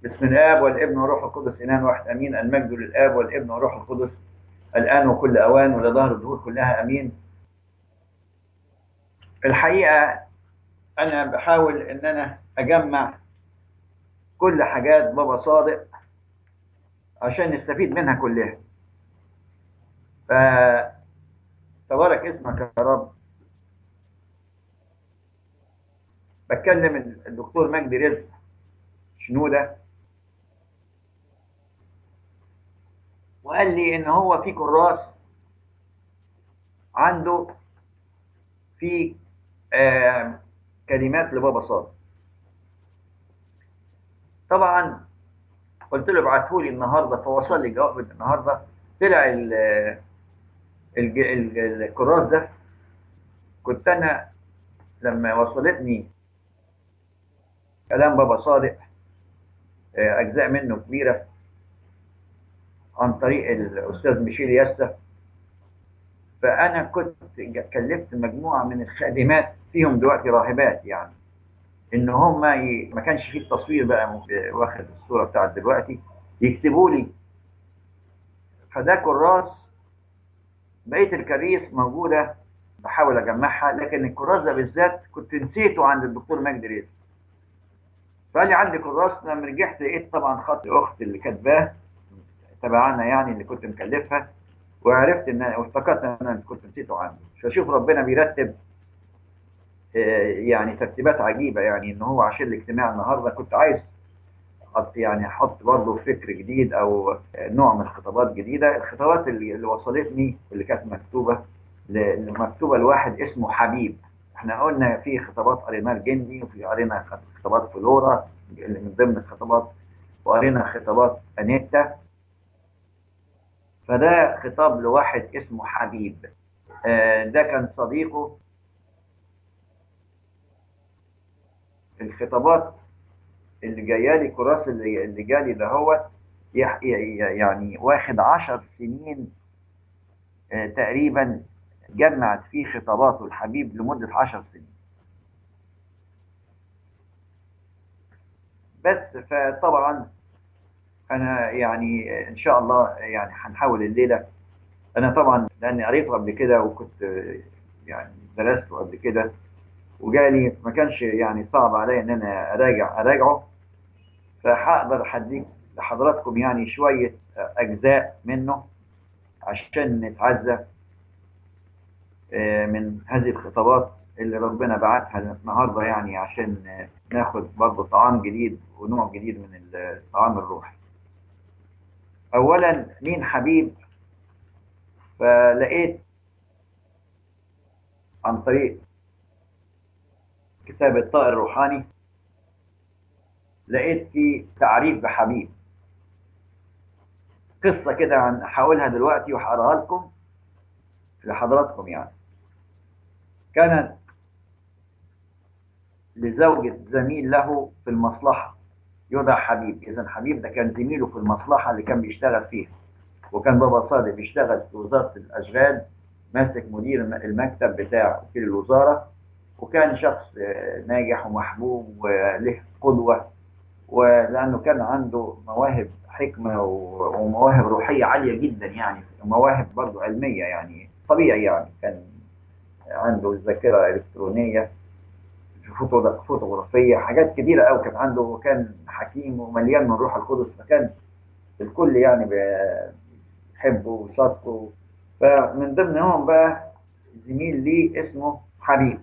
بسم الآب والابن والروح القدس إله واحد أمين المجد للآب والابن والروح القدس الآن وكل أوان ولظهر الدهور كلها أمين الحقيقة أنا بحاول إن أنا أجمع كل حاجات بابا صادق عشان نستفيد منها كلها ف تبارك اسمك يا رب بتكلم الدكتور مجدي رزق شنودة وقال لي ان هو في كراس عنده في آه كلمات لبابا صادق طبعا قلت له ابعته لي النهارده فوصل لي جواب النهارده طلع ال الكراس ده كنت انا لما وصلتني كلام بابا صادق اجزاء منه كبيره عن طريق الاستاذ ميشيل ياسا فانا كنت كلفت مجموعه من الخادمات فيهم دلوقتي راهبات يعني ان هم ي... ما كانش فيه التصوير بقى واخد الصوره بتاعت دلوقتي يكتبوا لي فده كراس بقيه الكريس موجوده بحاول اجمعها لكن الكراس ده بالذات كنت نسيته عند الدكتور مجدي رزق فقال لي عندي كراس لما رجعت لقيت طبعا خط الاخت اللي كاتباه تبعنا يعني اللي كنت مكلفها وعرفت ان وافتكرت ان انا كنت نسيته عندي فشوف ربنا بيرتب يعني ترتيبات عجيبه يعني ان هو عشان الاجتماع النهارده كنت عايز يعني احط برضه فكر جديد او نوع من الخطابات جديده الخطابات اللي, اللي وصلتني اللي كانت مكتوبه مكتوبه لواحد اسمه حبيب احنا قلنا في خطابات قريناها الجندي وفي قرينا خطابات فلورا من ضمن الخطابات وقرينا خطابات انيتا فده خطاب لواحد اسمه حبيب آه ده كان صديقه الخطابات اللي جايه لي كراس اللي, اللي جالي ده هو يعني واخد عشر سنين آه تقريبا جمعت فيه خطاباته الحبيب لمدة عشر سنين بس فطبعا انا يعني ان شاء الله يعني هنحاول الليله انا طبعا لاني قريته قبل كده وكنت يعني درسته قبل كده وجالي ما كانش يعني صعب عليا ان انا اراجع اراجعه فهقدر احديك لحضراتكم يعني شويه اجزاء منه عشان نتعزى من هذه الخطابات اللي ربنا بعتها النهارده يعني عشان ناخد برضه طعام جديد ونوع جديد من الطعام الروحي. اولا مين حبيب فلقيت عن طريق كتاب الطائر الروحاني لقيت في تعريف بحبيب قصة كده عن هقولها دلوقتي وهقراها لكم لحضراتكم يعني كانت لزوجة زميل له في المصلحة يدعى حبيب إذا حبيب ده كان زميله في المصلحة اللي كان بيشتغل فيها وكان بابا صادق بيشتغل في وزارة الأشغال ماسك مدير المكتب بتاع وكيل الوزارة وكان شخص ناجح ومحبوب وله قدوة ولأنه كان عنده مواهب حكمة ومواهب روحية عالية جدا يعني ومواهب برضه علمية يعني طبيعي يعني كان عنده ذاكرة إلكترونية فوتوغرافية حاجات كتيرة قوي كان عنده وكان حكيم ومليان من روح القدس فكان الكل يعني بيحبه وصادقه فمن ضمنهم بقى زميل لي اسمه حبيب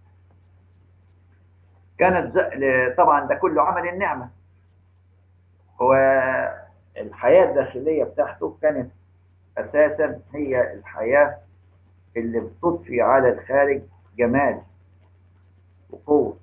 كانت طبعا ده كله عمل النعمة هو الحياة الداخلية بتاعته كانت أساسا هي الحياة اللي بتضفي على الخارج جمال وقوة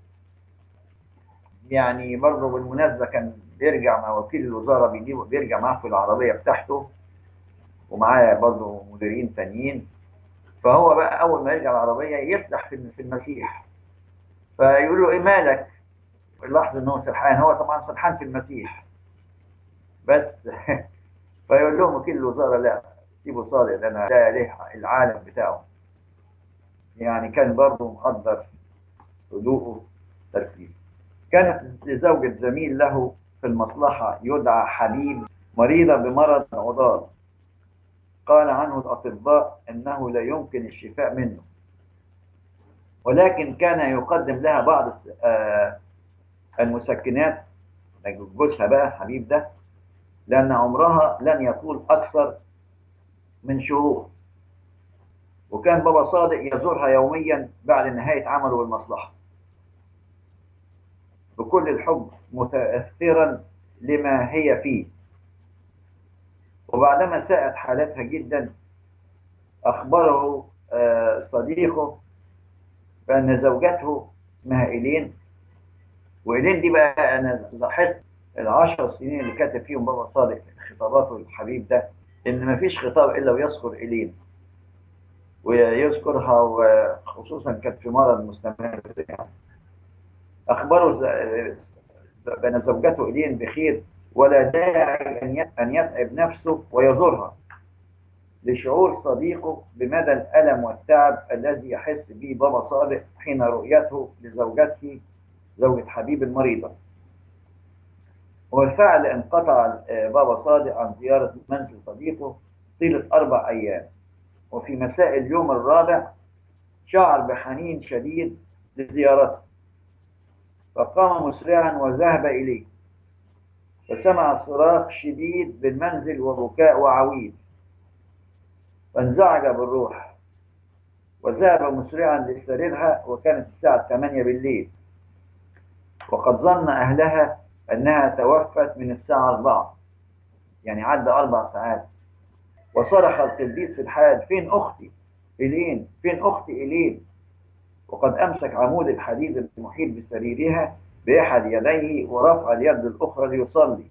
يعني برضه بالمناسبة كان بيرجع مع وكيل الوزارة بيجيبه بيرجع معاه في العربية بتاعته ومعاه برضه مديرين تانيين فهو بقى أول ما يرجع العربية يفتح في المسيح فيقول له إيه مالك؟ يلاحظ إن هو سرحان هو طبعا سرحان في المسيح بس فيقول لهم وكيل الوزارة لا سيبه صادق ده أنا ده له العالم بتاعه يعني كان برضه مقدر هدوءه تركيزه كانت لزوجة زميل له في المصلحة يدعى حبيب مريضة بمرض عضال قال عنه الأطباء أنه لا يمكن الشفاء منه ولكن كان يقدم لها بعض المسكنات جوزها بقى حبيب ده لأن عمرها لن يطول أكثر من شهور وكان بابا صادق يزورها يوميا بعد نهاية عمله بالمصلحة بكل الحب متأثرا لما هي فيه وبعدما ساءت حالتها جدا أخبره صديقه بأن زوجته اسمها إيلين وإيلين دي بقى أنا لاحظت العشر سنين اللي كاتب فيهم بابا صادق خطاباته الحبيب ده إن مفيش خطاب إلا ويذكر إيلين ويذكرها وخصوصا كانت في مرض مستمر يعني أخبره بأن زوجته إيلين بخير ولا داعي أن يتعب نفسه ويزورها لشعور صديقه بمدى الألم والتعب الذي يحس به بابا صادق حين رؤيته لزوجته زوجة حبيب المريضة وبالفعل انقطع بابا صادق عن زيارة منزل صديقه طيلة أربع أيام وفي مساء اليوم الرابع شعر بحنين شديد لزيارته فقام مسرعا وذهب إليه فسمع صراخ شديد بالمنزل وبكاء وعويل فانزعج بالروح وذهب مسرعا لسريرها وكانت الساعة 8 بالليل وقد ظن أهلها أنها توفت من الساعة 4 يعني عدى أربع ساعات وصرخ القديس في الحال فين أختي إلين فين أختي إلين وقد أمسك عمود الحديد المحيط بسريرها بأحد يديه ورفع اليد الأخرى ليصلي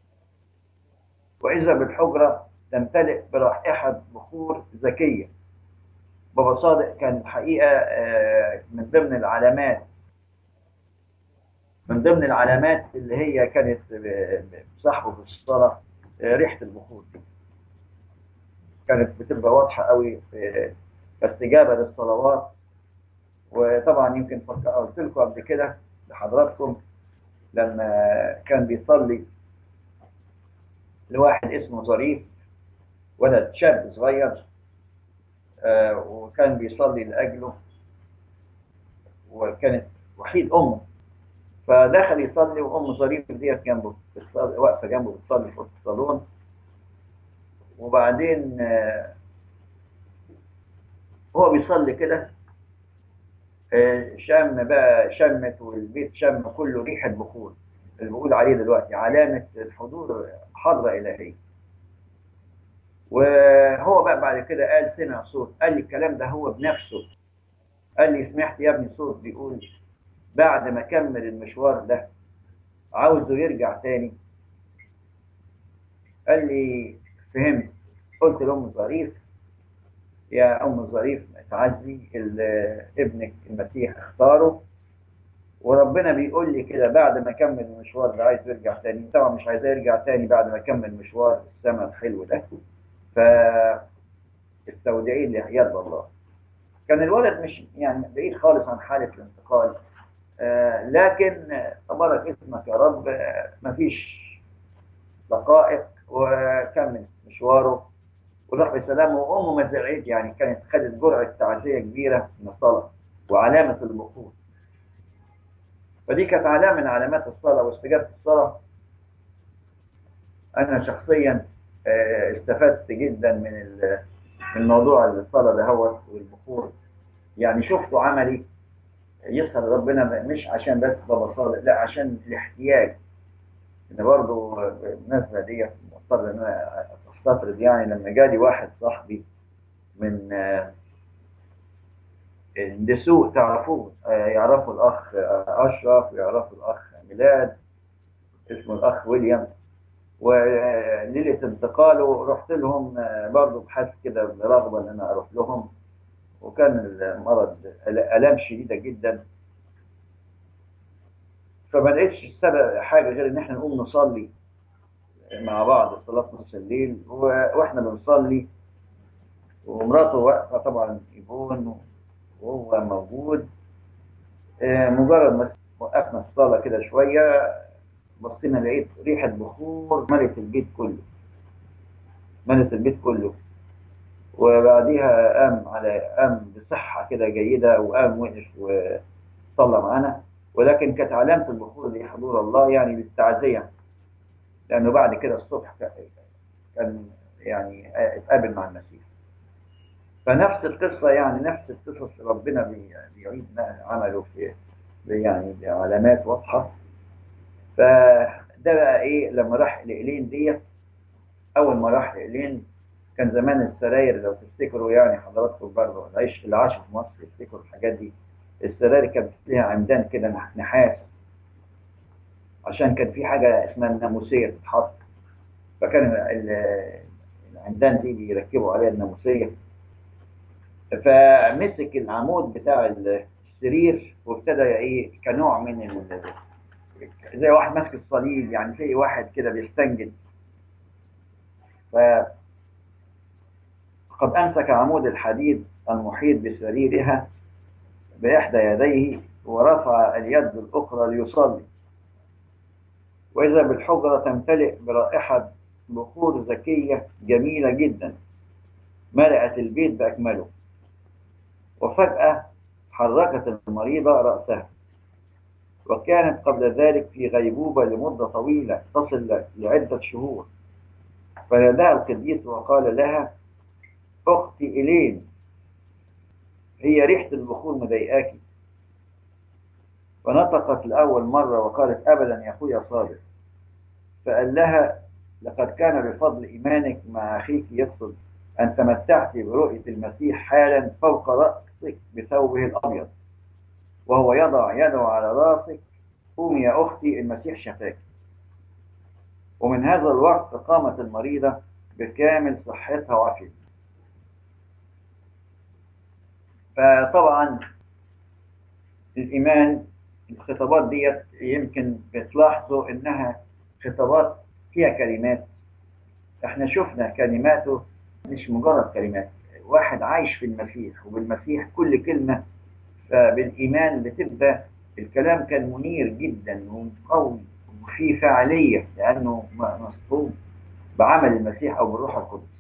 وإذا بالحجرة تمتلئ برائحة بخور ذكية بابا صادق كان الحقيقة من ضمن العلامات من ضمن العلامات اللي هي كانت بصاحبه في الصلاة ريحة البخور كانت بتبقى واضحة قوي في استجابة للصلوات وطبعا يمكن قلت لكم قبل كده لحضراتكم لما كان بيصلي لواحد اسمه ظريف ولد شاب صغير آه وكان بيصلي لأجله وكانت وحيد أمه فدخل يصلي وأم ظريف ديت جنبه واقفة جنبه بتصلي في الصالون وبعدين آه هو بيصلي كده آه شم بقى شمت والبيت شم كله ريحة بخور اللي بقول عليه دلوقتي علامة الحضور حضرة إلهية وهو بقى بعد كده قال سمع صوت قال لي الكلام ده هو بنفسه قال لي سمعت يا ابني صوت بيقول بعد ما كمل المشوار ده عاوزه يرجع تاني قال لي فهمت قلت لأم ظريف يا أم ظريف تعزي ابنك المسيح اختاره وربنا بيقول لي كده بعد ما كمل المشوار ده عايز يرجع تاني طبعا مش عايز يرجع تاني بعد ما كمل مشوار السماء الحلو ده فاستودعيه ليد الله كان الولد مش يعني بعيد خالص عن حالة الانتقال آه لكن تبارك اسمك يا رب آه مفيش دقائق وكمل مشواره وراح بسلام وامه ما زعلت يعني كانت خدت جرعه تعزيه كبيره من الصلاه وعلامه البخور فدي كانت علامه من علامات الصلاه واستجابه الصلاه انا شخصيا استفدت جدا من من موضوع الصلاه ده هو والبخور يعني شفته عملي يسهل ربنا مش عشان بس بابا صادق لا عشان الاحتياج ان برضه بالنسبه دي مضطر ان انا استطرد يعني لما جالي واحد صاحبي من دسوق تعرفوه يعرفوا الاخ اشرف ويعرفوا الاخ ميلاد اسمه الاخ ويليام وليله انتقاله رحت لهم برضه بحث كده برغبه ان انا اروح لهم وكان المرض الام شديده جدا فما لقيتش السبب حاجه غير ان احنا نقوم نصلي مع بعض صلاه نص الليل واحنا بنصلي ومراته واقفه طبعا ايفون وهو موجود مجرد ما وقفنا الصلاه كده شويه بصينا لقيت ريحة بخور ملت البيت كله ملت البيت كله وبعديها قام على قام بصحة كده جيدة وقام وقف وصلى معانا ولكن كانت علامة البخور دي حضور الله يعني للتعزية لأنه بعد كده الصبح كان يعني اتقابل مع المسيح فنفس القصة يعني نفس القصص ربنا بيعيد عمله في يعني بعلامات واضحة فده بقى ايه لما راح لإلين ديت أول ما راح لإلين كان زمان السراير لو تفتكروا يعني حضراتكم برضه العيش اللي عاشوا في مصر يفتكروا الحاجات دي السراير كانت ليها عمدان كده نحاس عشان كان في حاجة اسمها الناموسية تتحط فكان العمدان دي بيركبوا عليها الناموسية فمسك العمود بتاع السرير وابتدى ايه كنوع من ال... زي واحد ماسك الصليب يعني زي واحد كده بيستنجد ف قد أمسك عمود الحديد المحيط بسريرها بإحدى يديه ورفع اليد الأخرى ليصلي وإذا بالحجرة تمتلئ برائحة بخور ذكية جميلة جدا ملأت البيت بأكمله وفجأة حركت المريضة رأسها وكانت قبل ذلك في غيبوبة لمدة طويلة تصل لعدة شهور فناداها القديس وقال لها أختي إلين هي ريحة البخور مضايقاكي فنطقت لأول مرة وقالت أبدا يا أخويا صادق فقال لها لقد كان بفضل إيمانك مع أخيك يقصد أن تمتعت برؤية المسيح حالا فوق رأسك بثوبه الأبيض وهو يضع يده على رأسك قومي يا أختي المسيح شفاك ومن هذا الوقت قامت المريضة بكامل صحتها وعافيتها فطبعا الإيمان الخطابات ديت يمكن بتلاحظوا إنها خطابات فيها كلمات احنا شفنا كلماته مش مجرد كلمات واحد عايش في المسيح وبالمسيح كل كلمة فبالإيمان بتبقى الكلام كان منير جدا وقوي وفيه فعالية لأنه مصحوب بعمل المسيح أو بالروح القدس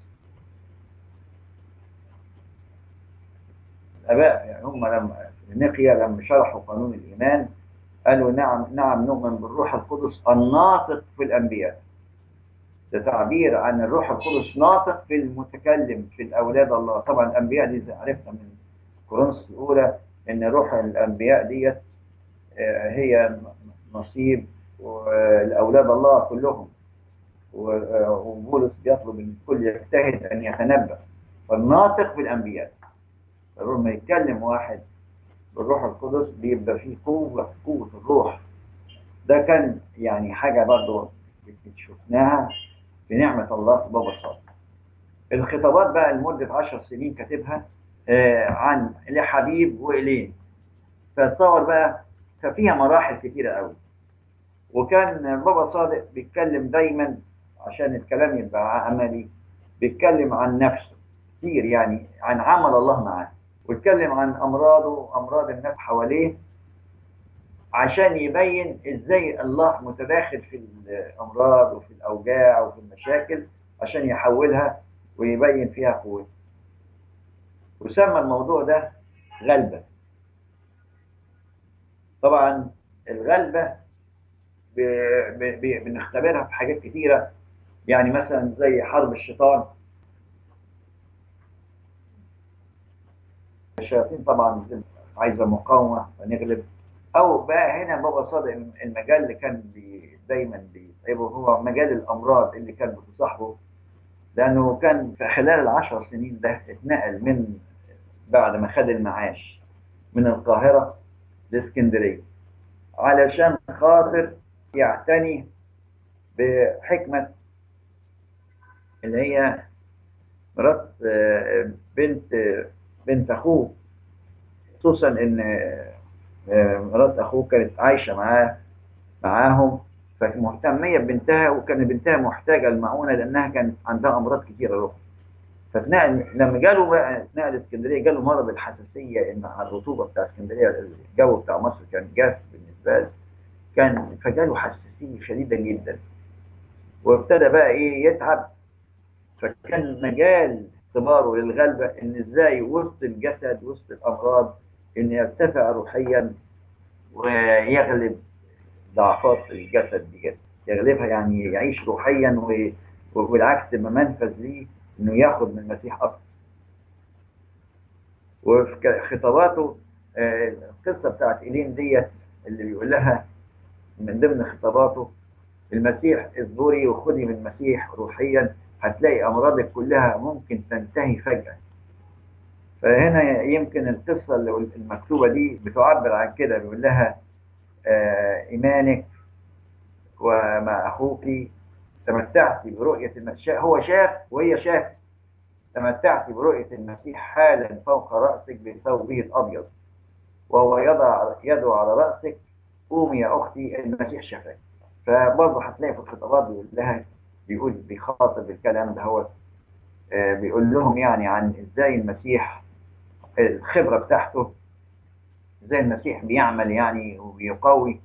الآباء يعني هم لما نقيا لما شرحوا قانون الإيمان قالوا نعم نعم نؤمن بالروح القدس الناطق في الأنبياء ده تعبير عن الروح القدس ناطق في المتكلم في الأولاد الله طبعا الأنبياء دي عرفنا من كورنثوس الأولى إن روح الأنبياء ديت هي نصيب الأولاد الله كلهم وبولس بيطلب من الكل يجتهد أن يتنبأ فالناطق بالأنبياء لما يتكلم واحد بالروح القدس بيبقى فيه قوة قوة الروح ده كان يعني حاجة برضه شفناها بنعمة الله في بابا صادق الخطابات بقى لمدة عشر سنين كاتبها آه عن لحبيب وإلين فتصور بقى ففيها مراحل كتيرة قوي وكان بابا صادق بيتكلم دايما عشان الكلام يبقى عملي بيتكلم عن نفسه كتير يعني عن عمل الله معاه ويتكلم عن امراضه وامراض الناس حواليه عشان يبين ازاي الله متداخل في الامراض وفي الاوجاع وفي المشاكل عشان يحولها ويبين فيها قوته وسمى الموضوع ده غلبة طبعا الغلبة ب... ب... ب... بنختبرها في حاجات كتيرة يعني مثلا زي حرب الشيطان الشياطين طبعا عايزة مقاومة فنغلب أو بقى هنا بابا صادق المجال اللي كان بي دايما بيتعبه هو مجال الأمراض اللي كان بتصاحبه لأنه كان في خلال العشر سنين ده اتنقل من بعد ما خد المعاش من القاهرة لاسكندرية علشان خاطر يعتني بحكمة اللي هي مرات بنت بنت أخوه خصوصا إن مرات أخوه كانت عايشة معاه معاهم فمهتمية ببنتها وكان بنتها محتاجة المعونة لأنها كانت عندها أمراض كتيرة روح فتنقل لما جاله بقى نقل اسكندريه جاله مرض الحساسيه ان على الرطوبه بتاع اسكندريه الجو بتاع مصر كان جاف بالنسبه له كان فجاله حساسيه نفسية شديدة جدا وابتدى بقى ايه يتعب فكان مجال اختباره للغلبة ان ازاي وسط الجسد وسط الامراض ان يرتفع روحيا ويغلب ضعفات الجسد دي يغلبها يعني يعيش روحيا و... والعكس تبقى منفذ ليه انه ياخد من المسيح اكتر وفي خطاباته آه، القصه بتاعت ايلين ديت اللي بيقول لها من ضمن خطاباته المسيح اصبري وخدي من المسيح روحيا هتلاقي امراضك كلها ممكن تنتهي فجاه فهنا يمكن القصه اللي المكتوبه دي بتعبر عن كده بيقول لها آه، ايمانك ومع اخوك تمتعت برؤيه المسيح هو شاف وهي شاف تمتعت برؤيه المسيح حالا فوق راسك بثوبه الابيض وهو يضع يده على راسك قومي يا اختي المسيح شفاك فبرضه هتلاقي في الخطابات بيقول لها بيقول بيخاطب الكلام ده هو آه، بيقول لهم يعني عن ازاي المسيح الخبره بتاعته ازاي المسيح بيعمل يعني وبيقوي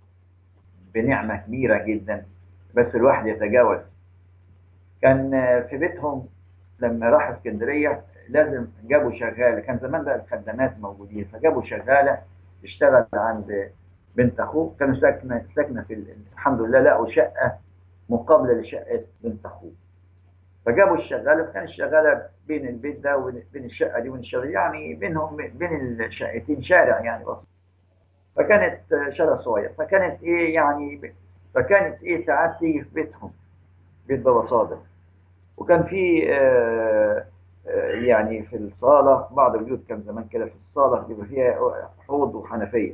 بنعمه كبيره جدا بس الواحد يتجاوز كان آه، في بيتهم لما راح اسكندريه لازم جابوا شغاله كان زمان بقى الخدامات موجودين فجابوا شغاله تشتغل عند بنت اخوه كانوا ساكنه ساكنه في ال- الحمد لله لقوا شقه مقابله لشقه بنت اخوه فجابوا الشغاله فكان الشغاله بين البيت ده وبين الشقه دي وبين الشقه دي يعني بينهم بين الشقتين شارع يعني بس فكانت شارع صغير فكانت ايه يعني فكانت ايه ساعات تيجي في بيتهم بيت بابا صادق وكان في آه، آه، يعني في الصاله بعض البيوت كان زمان كده في الصاله بيبقى فيها حوض وحنفيه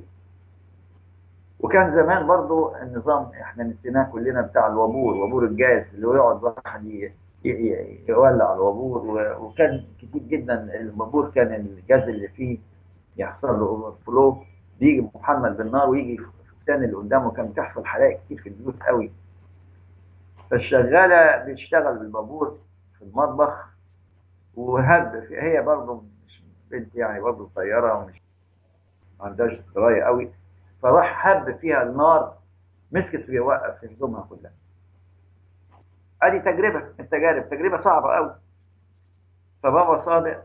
وكان زمان برضو النظام احنا نسيناه كلنا بتاع الوابور وابور الجاز اللي هو يقعد واحد ي- ي- يولع الوابور و- وكان كتير جدا الوابور كان الجاز اللي فيه يحصل له اوفر فلو بيجي محمل بالنار ويجي في الثاني اللي قدامه كان بتحصل حرائق كتير في البيوت قوي فالشغاله بتشتغل بالبابور في المطبخ وهب هي برضه مش بنت يعني برضه صغيره ومش ما عندهاش درايه قوي فراح هب فيها النار مسكت فيها وقف في هدومها كلها ادي تجربه من التجارب تجربه صعبه قوي فبابا صادق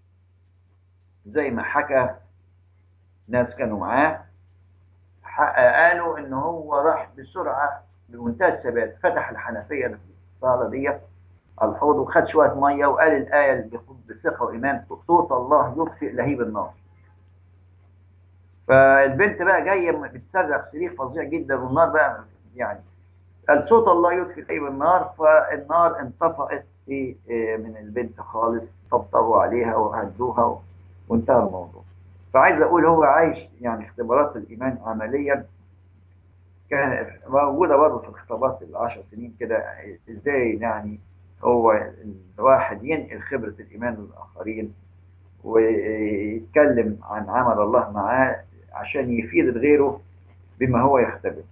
زي ما حكى ناس كانوا معاه ح- قالوا ان هو راح بسرعه بمنتهى الثبات فتح الحنفيه اللي في الصاله ديت على الحوض وخد شويه ميه وقال الايه اللي بيقول بثقه وايمان صوت الله يطفئ لهيب النار فالبنت بقى جايه بتصرخ صريخ فظيع جدا والنار بقى يعني قال صوت الله يطفئ لهيب النار فالنار انطفأت في آه، من البنت خالص طبطبوا عليها وهدوها وانتهى الموضوع فعايز اقول هو عايش يعني اختبارات الايمان عمليا كان موجوده برضه في الخطابات العشر سنين كده ازاي يعني هو الواحد ينقل خبره الايمان للاخرين ويتكلم عن عمل الله معاه عشان يفيد غيره بما هو يختبر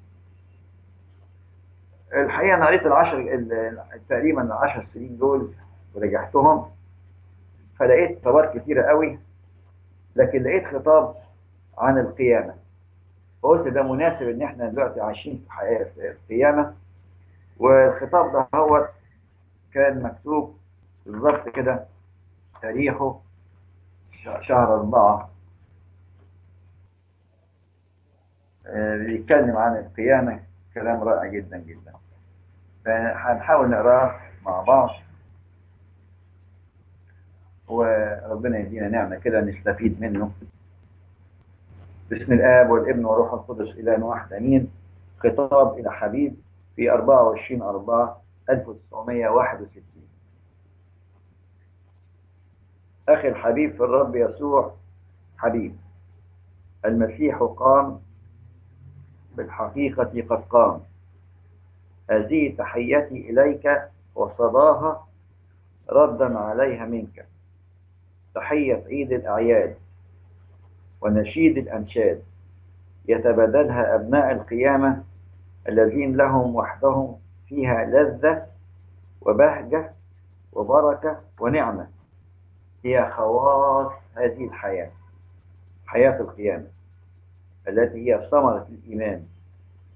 الحقيقه انا قريت العشر ال- تقريبا العشر سنين دول ورجعتهم فلقيت خطابات كتيره قوي لكن لقيت خطاب عن القيامه فقلت ده مناسب ان احنا دلوقتي عايشين في حياه في القيامه والخطاب ده هو كان مكتوب بالظبط كده تاريخه ش- شهر أربعة آه، بيتكلم عن القيامة كلام رائع جدا جدا فهنحاول نقراه مع بعض وربنا يدينا نعمة كده نستفيد منه بسم الآب والابن والروح القدس إله واحد أمين خطاب إلى حبيب في 24 4 1961 أخي الحبيب في الرب يسوع حبيب المسيح قام بالحقيقة قد قام هذه تحيتي إليك وصداها ردا عليها منك تحية عيد الأعياد ونشيد الأنشاد يتبادلها أبناء القيامة الذين لهم وحدهم فيها لذة وبهجة وبركة ونعمة هي خواص هذه الحياة حياة القيامة التي هي ثمرة الإيمان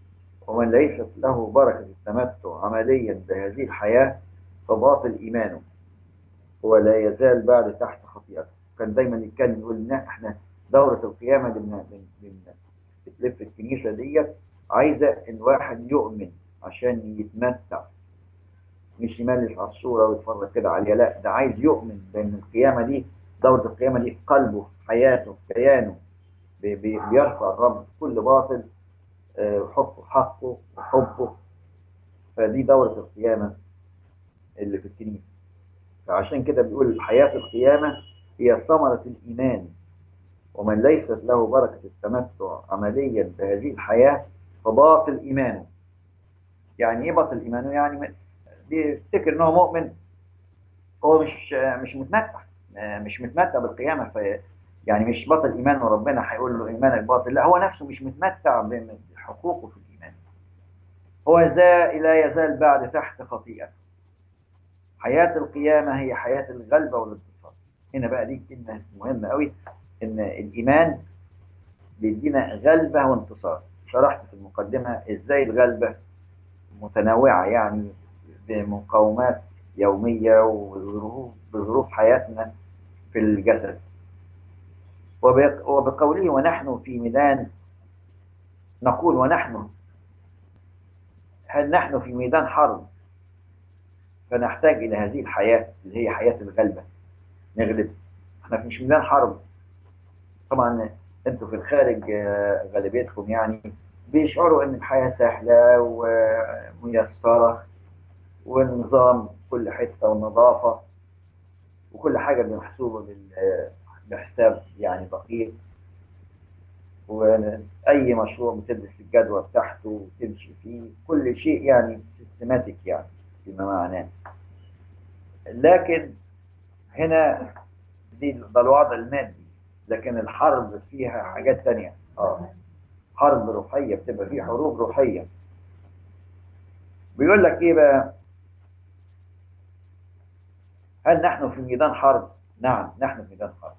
ومن ليست له بركة التمتع عمليا بهذه الحياة فباطل إيمانه هو لا يزال بعد تحت خطيئته كان دايما يتكلم يقول إن احنا دورة القيامة اللي بن- بن- بن- بتلف الكنيسة ديت عايزة إن واحد يؤمن عشان يتمتع مش يملس على الصورة ويتفرج كده عليها لا ده عايز يؤمن بأن القيامة دي دورة القيامة دي في قلبه في حياته في كيانه بي- بي- بيرفع الرب كل باطل آه، ويحط حقه وحبه فدي دورة القيامة اللي في الكنيسة فعشان كده بيقول حياة القيامة هي ثمرة الإيمان ومن ليست له بركة التمتع عمليا بهذه الحياة فباطل إيمانه يعني إيه باطل إيمانه؟ يعني بيفتكر إن هو مؤمن هو مش مش متمتع مش متمتع بالقيامة في يعني مش باطل إيمان وربنا هيقول له إيمانك باطل لا هو نفسه مش متمتع بحقوقه في الإيمان هو ذا لا يزال بعد تحت خطيئته حياة القيامة هي حياة الغلبة والانتصار هنا بقى دي كلمة مهمة قوي إن الإيمان بيدينا غلبة وانتصار شرحت في المقدمة إزاي الغلبة متنوعة يعني بمقاومات يومية وظروف بظروف حياتنا في الجسد وبق- وبقوله ونحن في ميدان نقول ونحن هل نحن في ميدان حرب فنحتاج إلى هذه الحياة اللي هي حياة الغلبة نغلب احنا مش ميدان حرب طبعا انتوا في الخارج آه، غالبيتكم يعني بيشعروا ان الحياة سهلة وميسرة والنظام كل حتة والنظافة وكل حاجة محسوبة بال- بحساب يعني دقيق وأي مشروع بتدرس الجدوى بتاعته وتمشي فيه كل شيء يعني سيستماتيك يعني فيما معناه لكن هنا دي ده الوضع المادي لكن الحرب فيها حاجات تانية اه حرب روحية بتبقى فيه حروب روحية بيقول لك ايه بقى هل نحن في ميدان حرب نعم نحن في ميدان حرب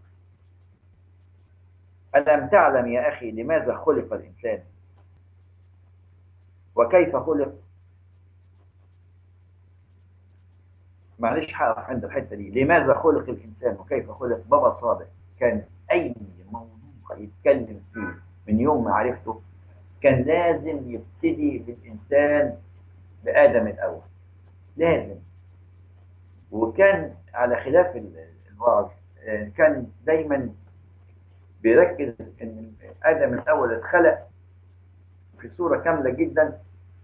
ألم تعلم يا أخي لماذا خلق الإنسان وكيف خلق معلش هقف عند الحتة دي لماذا خلق الإنسان وكيف خلق بابا صادق كان أي موضوع يتكلم فيه من يوم ما عرفته كان لازم يبتدي بالإنسان بآدم الأول لازم وكان على خلاف ال- الوعظ آه، كان دايما بيركز ان ادم الاول اتخلق في صوره كامله جدا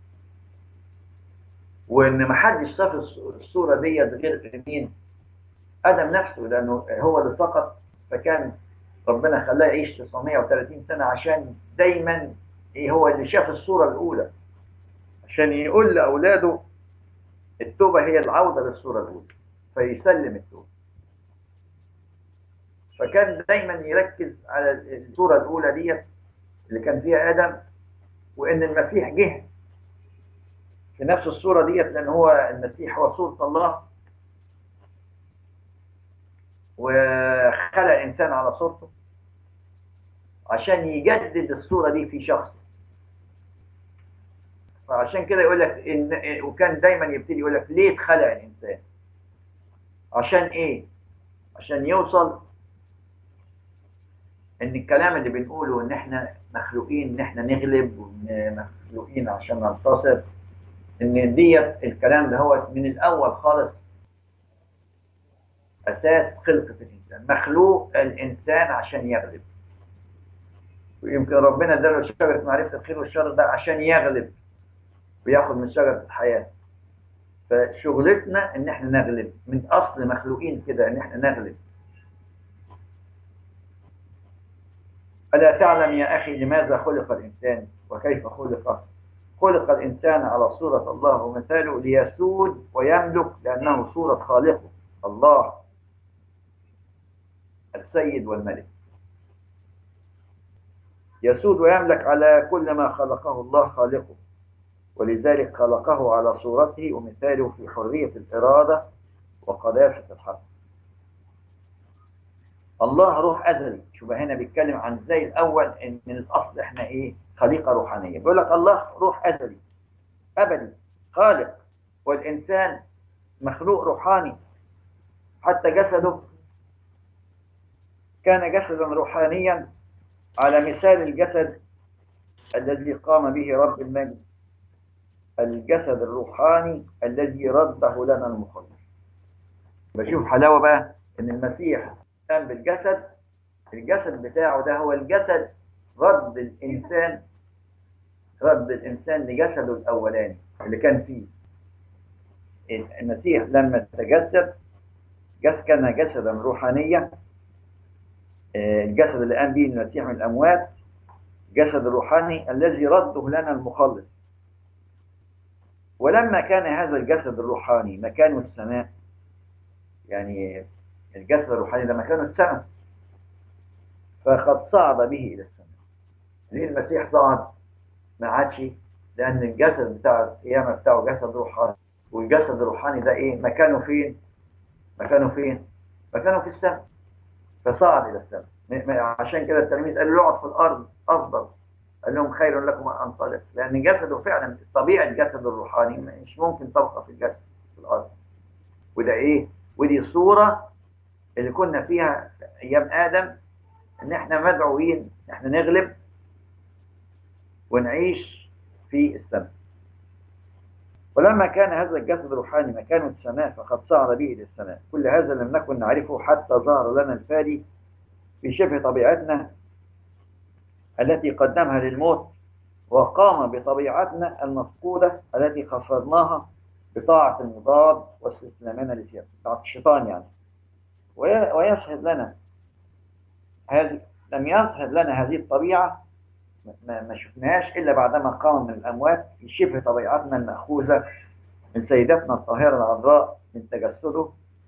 وان ما حدش شاف الص- الصوره ديت غير مين ادم نفسه لانه هو اللي سقط فكان ربنا خلاه يعيش 930 سنه عشان دايما ايه هو اللي شاف الصوره الاولى عشان يقول لاولاده التوبه هي العوده للصوره الاولى فيسلم التوبه فكان دايما يركز على الصورة الأولى ديت اللي كان فيها آدم وإن المسيح جه في نفس الصورة ديت لأن هو المسيح هو صورة الله وخلق إنسان على صورته عشان يجدد الصورة دي في شخص فعشان كده يقول لك إن وكان دايما يبتدي يقول لك ليه اتخلق الإنسان عشان إيه عشان يوصل ان الكلام اللي بنقوله ان احنا مخلوقين ان احنا نغلب ومخلوقين عشان ننتصر ان ديت الكلام ده هو من الاول خالص اساس خلقة الانسان مخلوق الانسان عشان يغلب ويمكن ربنا اداله شجرة معرفة الخير والشر ده عشان يغلب وياخد من شجرة الحياة فشغلتنا ان احنا نغلب من اصل مخلوقين كده ان احنا نغلب ألا تعلم يا أخي لماذا خلق الإنسان وكيف خلق خلق الإنسان على صورة الله ومثاله ليسود ويملك لأنه صورة خالقه الله السيد والملك يسود ويملك على كل ما خلقه الله خالقه ولذلك خلقه على صورته ومثاله في حرية الإرادة وقداسة الحق الله روح أزلي شوف هنا بيتكلم عن زي الأول إن من الأصل إحنا إيه خليقة روحانية بيقول لك الله روح أزلي أبدي خالق والإنسان مخلوق روحاني حتى جسده كان جسدا روحانيا على مثال الجسد الذي قام به رب المجد الجسد الروحاني الذي رده لنا المخلص بشوف حلاوة بقى ان المسيح قام بالجسد الجسد بتاعه ده هو الجسد رد الانسان رد الانسان لجسده الاولاني اللي كان فيه المسيح لما تجسد جسد كان جسدا روحانيا الجسد اللي قام به المسيح من الاموات جسد الروحاني الذي رده لنا المخلص ولما كان هذا الجسد الروحاني مكانه السماء يعني الجسد الروحاني ده مكانه السماء فقد صعد به إلى السماء ليه المسيح صعد ما عادش لأن الجسد بتاع القيامة بتاعه جسد روحاني والجسد الروحاني ده إيه مكانه فين مكانه فين مكانه في السماء فصعد إلى السماء عشان كده التلاميذ قالوا له اقعد في الأرض أفضل قال لهم خير لكم أن أنطلق لأن جسده فعلا طبيعة جسد الروحاني مش ممكن تبقى في الجسد في الأرض وده إيه ودي صورة اللي كنا فيها أيام آدم إن إحنا مدعوين إن إحنا نغلب ونعيش في السماء ولما كان هذا الجسد الروحاني مكانه السماء فقد صعد به إلى السماء كل هذا لم نكن نعرفه حتى ظهر لنا الفادي في شبه طبيعتنا التي قدمها للموت وقام بطبيعتنا المفقودة التي خسرناها بطاعة المضاد واستسلامنا لسياسة بطاعة الشيطان يعني ويشهد لنا هذه لم يشهد لنا هذه الطبيعة ما, ما شفناهاش إلا بعدما قام من الأموات في شبه طبيعتنا المأخوذة من سيدتنا الطاهرة العذراء من تجسده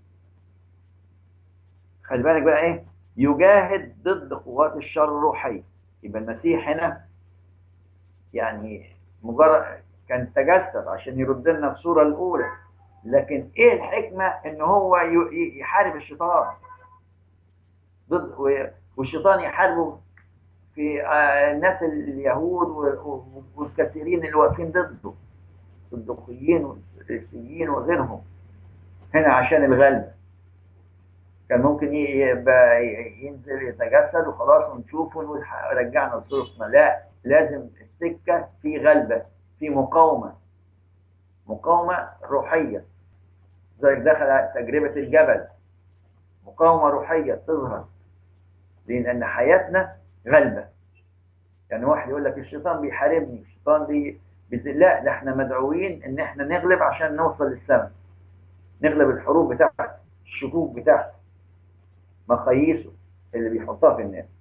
خلي بالك بقى إيه يجاهد ضد قوات الشر الروحية يبقى المسيح هنا يعني مجرد كان تجسد عشان يرد لنا الصورة الأولى لكن إيه الحكمة إن هو يحارب الشيطان ضد والشيطان يحاربه في الناس اليهود والكثيرين اللي واقفين ضده الصدقيين والفريسيين وغيرهم هنا عشان الغلب كان ممكن يبقى ينزل يتجسد وخلاص ونشوفه ورجعنا لصورتنا لا لازم السكة في غلبة في مقاومة مقاومة روحية زي دخل تجربة الجبل مقاومة روحية تظهر لأن حياتنا غلبة يعني واحد يقول لك الشيطان بيحاربني الشيطان بي... لا ده احنا مدعوين ان احنا نغلب عشان نوصل للسماء نغلب الحروب بتاعته الشكوك بتاعته مقاييسه اللي بيحطها في الناس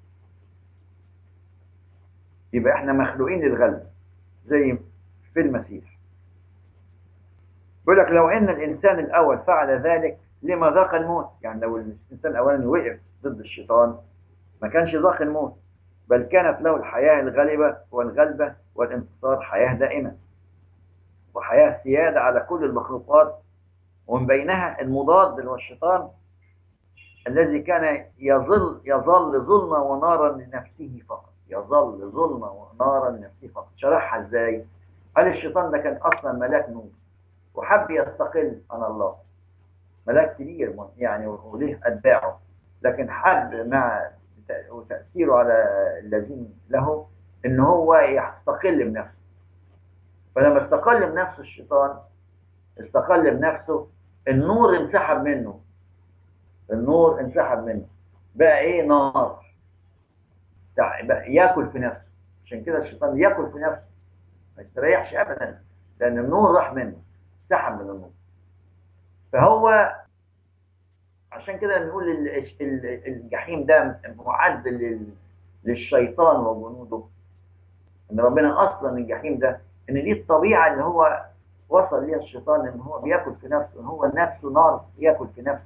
يبقى احنا مخلوقين للغلب زي في المسيح بيقول لك لو ان الانسان الاول فعل ذلك لما ذاق الموت يعني لو الانسان الاولاني وقف ضد الشيطان ما كانش ذاق الموت بل كانت له الحياة الغالبة والغلبة والانتصار حياة دائمة وحياة سيادة على كل المخلوقات ومن بينها المضاد اللي هو الشيطان الذي كان يظل يظل ظلما ونارا لنفسه فقط يظل ظلما ونارا لنفسه فقط شرحها ازاي قال الشيطان ده كان اصلا ملاك نور وحب يستقل عن الله ملاك كبير يعني وليه اتباعه لكن حب مع وتأثيره على الذين له ان هو يستقل بنفسه فلما استقل بنفسه الشيطان استقل بنفسه النور انسحب منه النور انسحب منه بقى ايه نار بقى ياكل في نفسه عشان كده الشيطان ياكل في نفسه ما يستريحش ابدا لان النور راح منه سحب من النور فهو عشان كده بنقول الجحيم ده معد للشيطان وجنوده ان ربنا اصلا الجحيم ده ان دي الطبيعه اللي هو وصل ليها الشيطان ان هو بياكل في نفسه ان هو نفسه نار ياكل في نفسه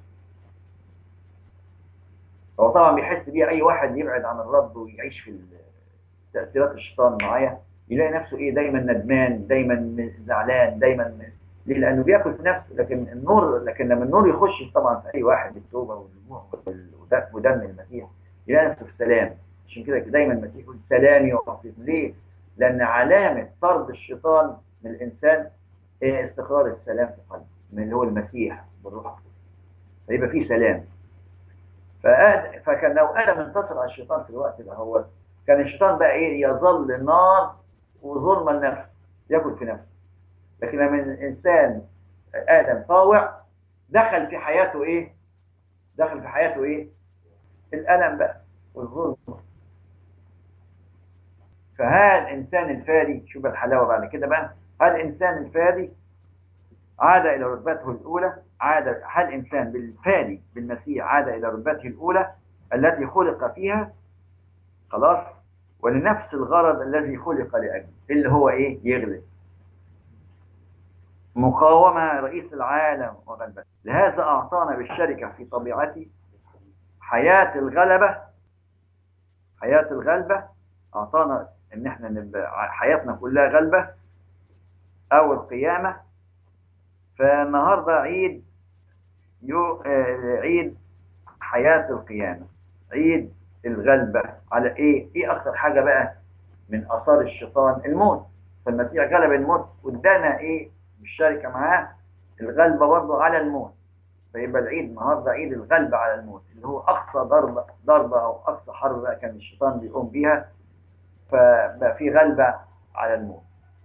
هو طبعا بيحس بيها اي واحد يبعد عن الرب ويعيش في تاثيرات الشيطان معايا يلاقي نفسه ايه دايما ندمان دايما زعلان دايما ليه؟ لانه بياكل في نفسه لكن النور لكن لما النور يخش طبعا في اي واحد بالتوبه والدموع ودم المسيح يلاقي نفسه في سلام عشان كده دايما المسيح يقول سلامي يعطيكم ليه؟ لأن علامة طرد الشيطان من الإنسان هي استقرار السلام في قلبه من اللي هو المسيح بالروح القدس فيبقى فيه سلام فآد فكان لو آدم انتصر على الشيطان في الوقت ده هو كان الشيطان بقى إيه يظل نار وظلم النفس ياكل في نفسه لكن لما الإنسان آدم طاوع دخل في حياته إيه دخل في حياته إيه الألم بقى والظلم فهذا الإنسان الفادي شوف الحلاوة بعد كده بقى هل الإنسان الفادي عاد إلى رتبته الأولى عاد هل الإنسان بالفادي بالمسيح عاد إلى رتبته الأولى التي خلق فيها خلاص ولنفس الغرض الذي خلق لأجله اللي هو إيه يغلب مقاومة رئيس العالم وغلبته لهذا أعطانا بالشركة في طبيعته حياة الغلبة حياة الغلبة أعطانا إن إحنا نبقى حياتنا كلها غلبة أو القيامة فالنهاردة عيد يو آه عيد حياة القيامة عيد الغلبة على إيه؟ إيه أكثر حاجة بقى من آثار الشيطان الموت فالمسيح غلب الموت وادانا إيه بالشركة معاه الغلبة برضه على الموت فيبقى العيد النهارده عيد الغلبة على الموت اللي هو أقصى ضربة ضربة أو أقصى حرب بقى كان الشيطان بيقوم بيها فبقى في غلبة على الموت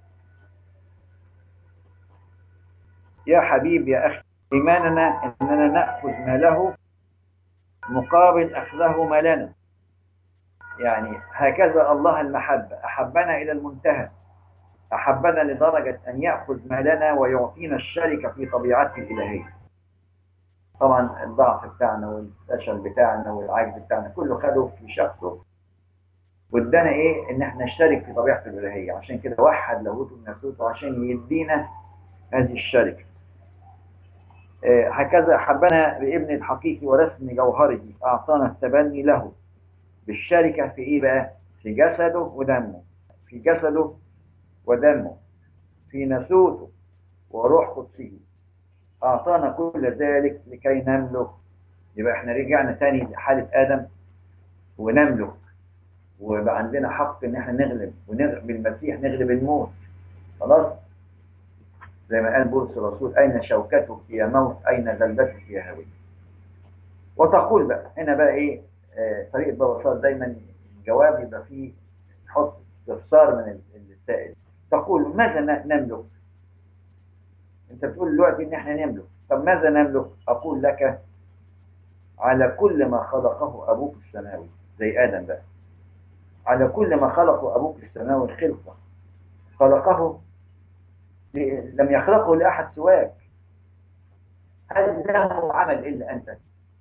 يا حبيب يا أخي إيماننا أننا نأخذ ماله مقابل أخذه مالنا يعني هكذا الله المحبة أحبنا إلى المنتهى أحبنا لدرجة أن يأخذ مالنا ويعطينا الشركة في طبيعته الإلهية طبعا الضعف بتاعنا والفشل بتاعنا والعجز بتاعنا كله خده في شخصه وادانا ايه ان احنا نشترك في طبيعته الالهيه عشان كده وحد لاهوته بنفسه عشان يدينا هذه الشركه آه هكذا حبنا بابن الحقيقي ورسم جوهره اعطانا التبني له بالشركه في ايه بقى في جسده ودمه في جسده ودمه في نسوته وروح قدسه أعطانا كل ذلك لكي نملك يبقى احنا رجعنا تاني لحالة آدم ونملك ويبقى عندنا حق ان احنا نغلب ونغلب بالمسيح نغلب الموت خلاص زي ما قال بولس الرسول اين شوكتك يا موت اين غلبتك يا هوي وتقول بقى هنا بقى ايه آه طريقه بوصات دايما الجواب يبقى فيه تحط استفسار من السائل تقول ماذا نملك انت بتقول دلوقتي ان احنا نملك طب ماذا نملك اقول لك على كل ما خلقه ابوك السماوي زي ادم بقى على كل ما خلقه ابوك السماوي خلقه خلقه لم يخلقه لاحد سواك هل له عمل الا انت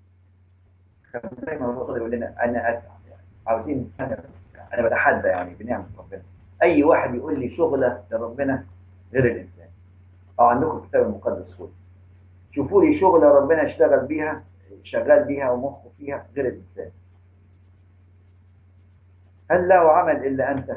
دايما الرسول يقول لنا انا أسعى عاوزين انا انا بتحدى يعني بنعمه ربنا اي واحد يقول لي شغله لربنا غير الانسان او عندكم الكتاب المقدس كله شوفوا لي شغله ربنا اشتغل بيها شغال بيها ومخه فيها غير الانسان هل له عمل الا انت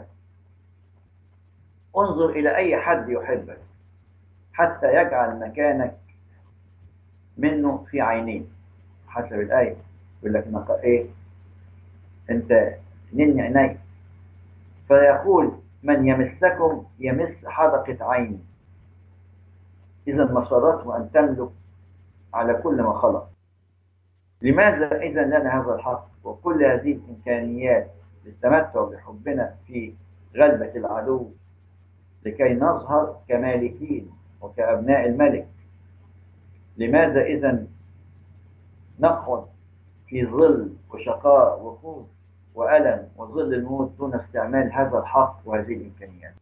انظر الى اي حد يحبك حتى يجعل مكانك منه في عينيه حسب الايه يقول لك نق... ايه انت نني عيني فيقول من يمسكم يمس حدقه عيني إذا مسرته أن تملك على كل ما خلق لماذا إذا لنا هذا الحق وكل هذه الإمكانيات للتمتع بحبنا في غلبة العدو لكي نظهر كمالكين وكأبناء الملك لماذا إذا نقعد في ظل وشقاء وخوف وألم وظل الموت دون استعمال هذا الحق وهذه الإمكانيات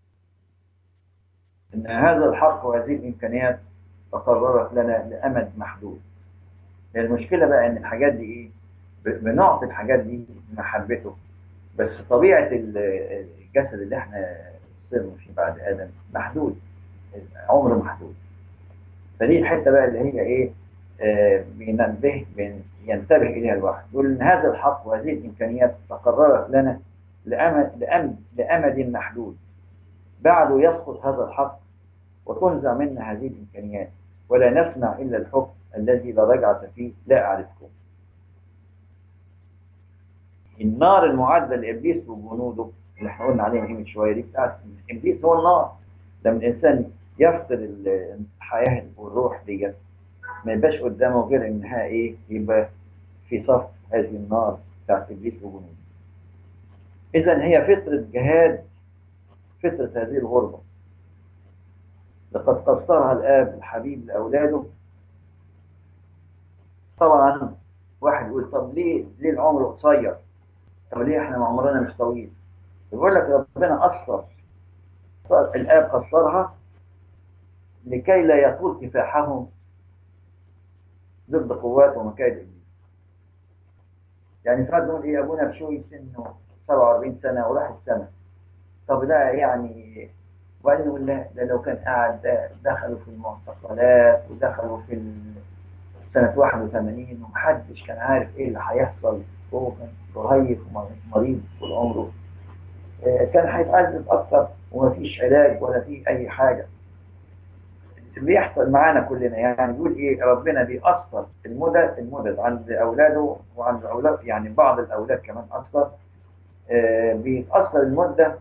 إن هذا الحق وهذه الإمكانيات تقررت لنا لأمد محدود المشكلة بقى إن الحاجات دي إيه بنعطي الحاجات دي محبته بس طبيعة الجسد اللي احنا صرنا فيه بعد آدم محدود عمر محدود فدي الحتة بقى اللي هي إيه آه بينبه ينتبه إليها الواحد يقول إن هذا الحق وهذه الإمكانيات تقررت لنا لأمد, لأمد, لأمد محدود بعده يسقط هذا الحق وتنزع منا هذه الإمكانيات ولا نسمع إلا الحكم الذي لا رجعة فيه لا أعرفكم النار المعدة لإبليس وجنوده اللي احنا قلنا عليها من شويه دي بتاعت ابليس هو النار لما الانسان يفقد الحياه والروح ديت ما يبقاش قدامه غير انها ايه يبقى في صف هذه النار بتاعت ابليس وجنوده اذا هي فتره جهاد فتره هذه الغربه لقد قصرها الاب الحبيب لاولاده طبعا واحد يقول طب ليه ليه العمر قصير طب ليه احنا عمرنا مش طويل يقول لك ربنا قصر الاب قصرها لكي لا يطول كفاحهم ضد قوات ومكائد ابليس يعني ساعات نقول ايه ابونا بشوي سنه 47 سنه وراح السنه طب ده يعني وبعدين نقول لا ده لو كان قاعد دخلوا في المعتقلات ودخلوا في سنة 81 ومحدش كان عارف ايه اللي هيحصل وهو كان رهيف ومريض طول عمره كان هيتعذب اكتر ومفيش علاج ولا في اي حاجة بيحصل معانا كلنا يعني بيقول ايه ربنا بيأثر المدد المدد عند اولاده وعند اولاد يعني بعض الاولاد كمان اكثر بيتأثر المدة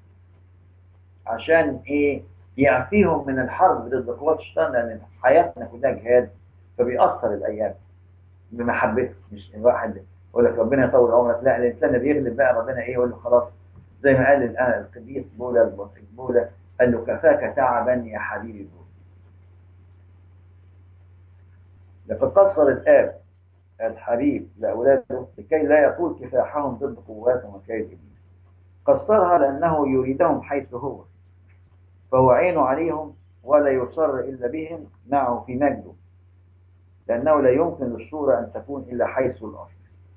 عشان ايه يعفيهم من الحرب ضد قوات الشيطان لان حياتنا كلها جهاد فبيأثر الايام بمحبته مش الواحد يقول لك ربنا يطول عمرك لا الانسان بيغلب بقى ربنا ايه يقول له خلاص زي ما قال الان القديس بولا بولا قال له كفاك تعبا يا حبيبي بولا لقد قصر الاب الحبيب لاولاده لكي لا يطول كفاحهم ضد قوات ومكايد ابليس قصرها لانه يريدهم حيث هو فهو عينه عليهم ولا يصر الا بهم معه في مجده لأنه لا يمكن للصورة أن تكون إلا حيث الأصل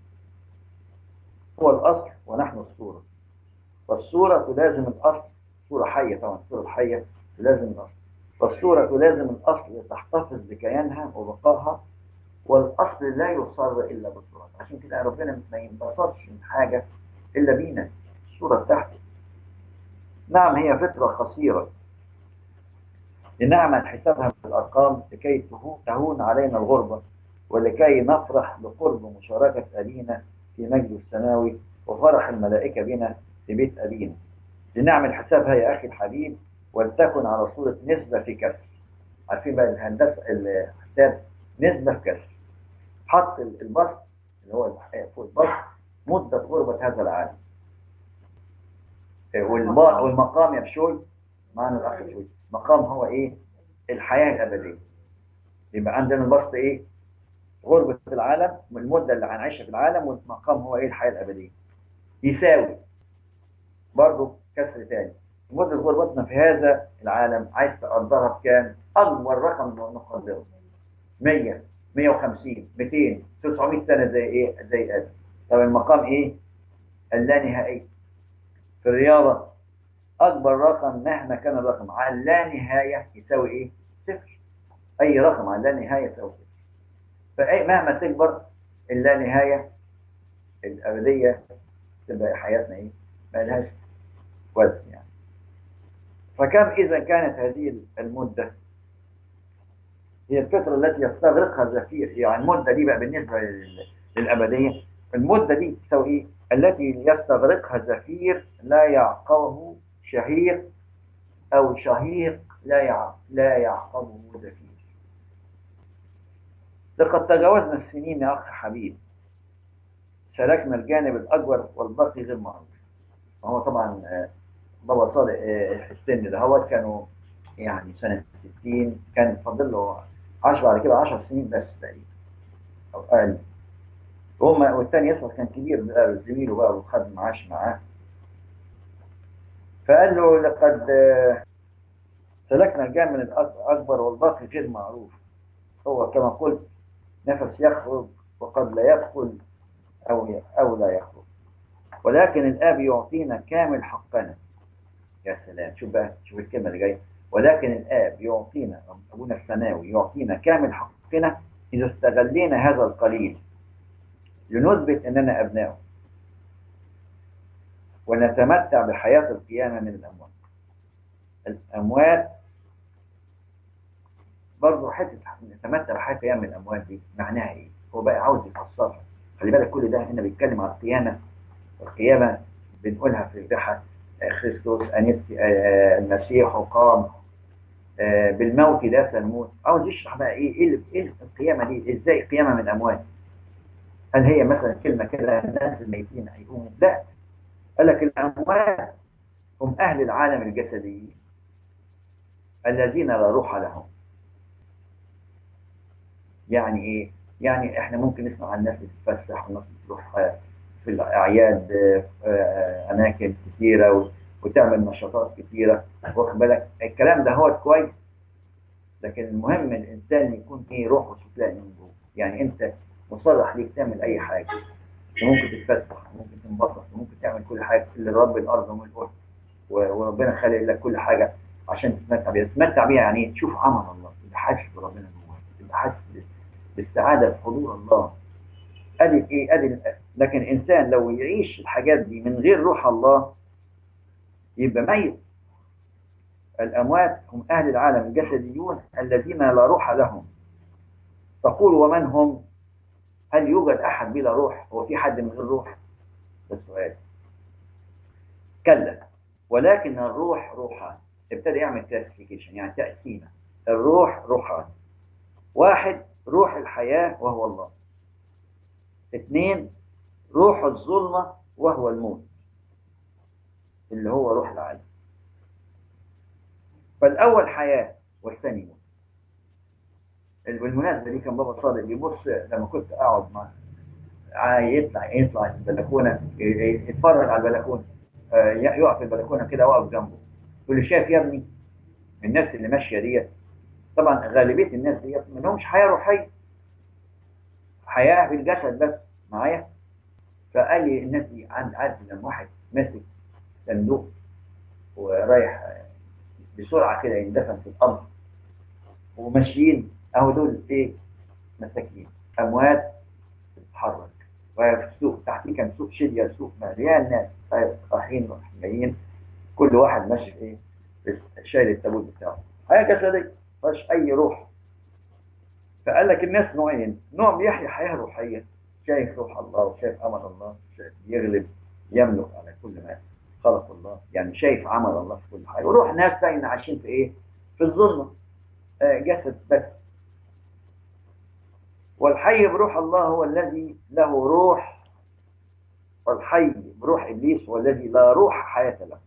هو الأصل ونحن الصورة والصورة تلازم الأصل صورة حية طبعا الصورة الحية تلازم الأصل والصورة تلازم الأصل لتحتفظ بكيانها وبقائها والأصل لا يصر إلا بالصورة عشان كده ربنا ما ينبسطش من حاجة إلا بينا الصورة بتاعته نعم هي فترة قصيرة لنعمل حسابها بالأرقام لكي تهون علينا الغربة ولكي نفرح بقرب مشاركة أبينا في مجد السماوي وفرح الملائكة بنا في بيت أبينا لنعمل حسابها يا أخي الحبيب ولتكن على صورة نسبة في كسر عارفين بقى الهندسة الحساب نسبة في كسر حط البسط اللي هو فوق البسط مدة غربة هذا العالم والمقام يا بشوي معنا الأخ بشوي مقام هو ايه الحياة الأبدية يبقى عندنا البسط ايه غربة العالم المدة اللي هنعيشها في العالم والمقام هو ايه الحياة الأبدية يساوي برضه كسر تاني مدة غربتنا في هذا العالم عايز تقدرها بكام أكبر رقم نقدره 100 150 200 900 سنة زي ايه زي آدم طب المقام ايه اللانهائي في الرياضة أكبر رقم مهما كان الرقم على لا نهاية يساوي إيه؟ صفر أي رقم على لا نهاية يساوي صفر فأي مهما تكبر اللا نهاية الأبدية تبقى حياتنا إيه؟ ما لهاش وزن يعني فكم إذا كانت هذه المدة هي الفترة التي يستغرقها الزفير يعني المدة دي بقى بالنسبة للأبدية المدة دي تساوي إيه؟ التي يستغرقها زفير لا يعقبه شهيق أو شهيق لا لا يعقبه زفير لقد تجاوزنا السنين يا أخ حبيب سلكنا الجانب الأكبر والباقي غير معروف وهو طبعا بابا صادق السن ده هو كانوا يعني سنة 60 كان فاضل له 10 بعد كده 10 سنين بس تقريبا أو أقل وهم والتاني يسقط كان كبير بقى زميله بقى وخد معاش معاه فقال له لقد سلكنا الجامع الأكبر والباقي غير معروف هو كما قلت نفس يخرج وقد لا يدخل أو أو لا يخرج ولكن الآب يعطينا كامل حقنا يا سلام شوف بقى شوف الكلمة اللي جاية ولكن الآب يعطينا أبونا السماوي يعطينا كامل حقنا إذا استغلينا هذا القليل لنثبت أننا أبنائه ونتمتع بحياة القيامة من الأموات الأموات برضه حتة نتمتع بحياة القيامة من الأموات دي معناها إيه؟ هو بقى عاوز يفسرها خلي بالك كل ده هنا بيتكلم على القيامة القيامة بنقولها في الرحى خريستوس أنست آه، المسيح وقام آه، بالموت لا سنموت عاوز يشرح بقى ايه ايه إيه القيامه دي ازاي قيامه من اموات هل هي مثلا كلمه كده الناس الميتين هيقوموا لا قال لك الاموات هم اهل العالم الجسديين الذين لا روح لهم يعني ايه يعني احنا ممكن نسمع عن الناس بتتفسح والناس بتروح آه، في الاعياد آه، آه، اماكن كثيره و- وتعمل نشاطات كثيره واخد بالك الكلام ده هو كويس لكن المهم الانسان يكون ايه روحه شكلها من جوه يعني انت مصرح ليك تعمل اي حاجه وممكن تتفسح وممكن تنبسط وممكن تعمل كل حاجه اللي رب الارض والارض و- وربنا خلق لك كل حاجه عشان تتمتع بيها تتمتع بيها يعني ايه؟ تشوف عمل الله تبقى حاسس بربنا جواك تبقى حاسس بالسعاده بحضور الله ادي ايه ادي ال- لكن انسان لو يعيش الحاجات دي من غير روح الله يبقى ميت الاموات هم اهل العالم الجسديون الذين لا روح لهم تقول ومن هم هل يوجد احد بلا روح هو في حد من غير روح ده السؤال كلا ولكن الروح روحان ابتدى يعمل كلاسيفيكيشن يعني تقسيمه الروح روحان واحد روح الحياه وهو الله اثنين روح الظلمه وهو الموت اللي هو روح العالم فالاول حياه والثاني موت بالمناسبه دي كان بابا صادق يبص لما كنت اقعد مع ع- يطلع يطلع البلكونه ي- ي- يتفرج على البلكونه آه، ي- يقف في البلكونه كده واقف جنبه يقول لي شايف يا ابني الناس اللي ماشيه ديت طبعا غالبيه الناس ديت ما لهمش حياه روحيه حياه بالجسد بس معايا فقال لي الناس دي عند عارف لما واحد ماسك صندوق ورايح آه، بسرعه كده يندفن في الارض وماشيين اهو دول ايه مساكين اموات تتحرك وهي في السوق تحتيه كان سوق شدية سوق مليان ناس رايحين جايين كل واحد ماشي في ايه في- شايل التابوت بتاعه حياة جسدية مفيهاش أي روح فقال لك الناس نوعين نوع بيحيا حياة روحية شايف روح الله وشايف أمر الله شايف يغلب يملك على كل ما خلق الله يعني شايف عمل الله في كل حاجة وروح ناس تانيين عايشين في ايه في الظلمة آه، جسد بس والحي بروح الله هو الذي له روح والحي بروح إبليس هو الذي لا روح حياة له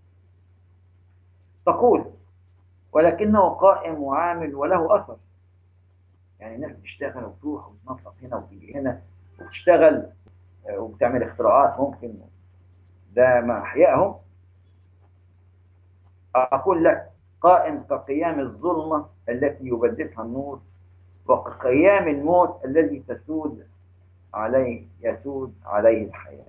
تقول ولكنه قائم وعامل وله أثر يعني الناس بتشتغل وتروح وتنطط هنا وتيجي هنا وبتشتغل آه، وبتعمل اختراعات ممكن ده مع أحيائهم أقول لك قائم كقيام الظلمة التي يبددها النور وكقيام الموت الذي تسود عليه يسود عليه الحياة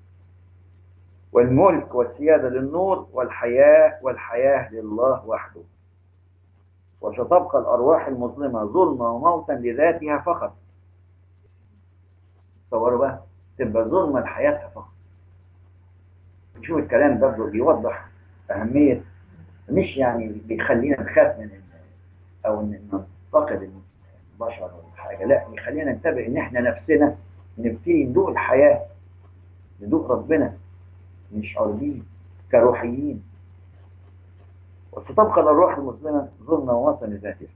والملك والسيادة للنور والحياة والحياة لله وحده وستبقى الأرواح المظلمة ظلمة وموتا لذاتها فقط تصوروا بقى تبقى ظلمة لحياتها فقط شوف الكلام ده بيوضح أهمية مش يعني بيخلينا نخاف من ال- أو إن ننتقد البشر ولا حاجة لا بيخلينا ننتبه إن إحنا نفسنا نبتدي ندوق الحياة ندوق ربنا نشعر بيه كروحيين وستبقى الأرواح المسلمة ظلمة ووطن ذاتها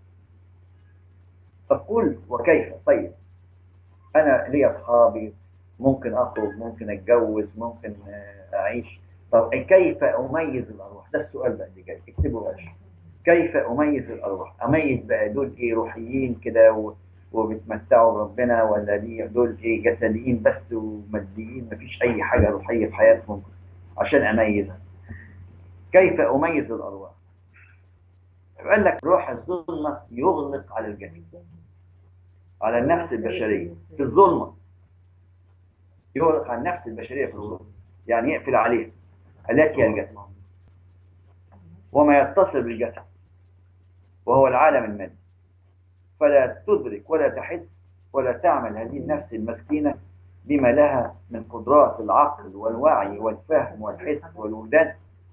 تقول وكيف طيب أنا لي أصحابي ممكن أخرج ممكن أتجوز ممكن آه، أعيش طب كيف أميز الأرواح ده السؤال بقى اللي جاي اكتبوا بقى كيف أميز الأرواح أميز بقى دول إيه روحيين كده و... وبيتمتعوا بربنا ولا دي دول ايه جسديين بس وماديين مفيش اي حاجه روحيه في حياتهم عشان اميزها كيف اميز الارواح قال لك روح الظلمه يغلق على الجسد على النفس البشريه في الظلمه يغلق على النفس البشريه في الظلمه يعني يقفل عليها التي هي الجسد وما يتصل بالجسد وهو العالم المادي فلا تدرك ولا تحس ولا تعمل هذه النفس المسكينة بما لها من قدرات العقل والوعي والفهم والحس والوجدان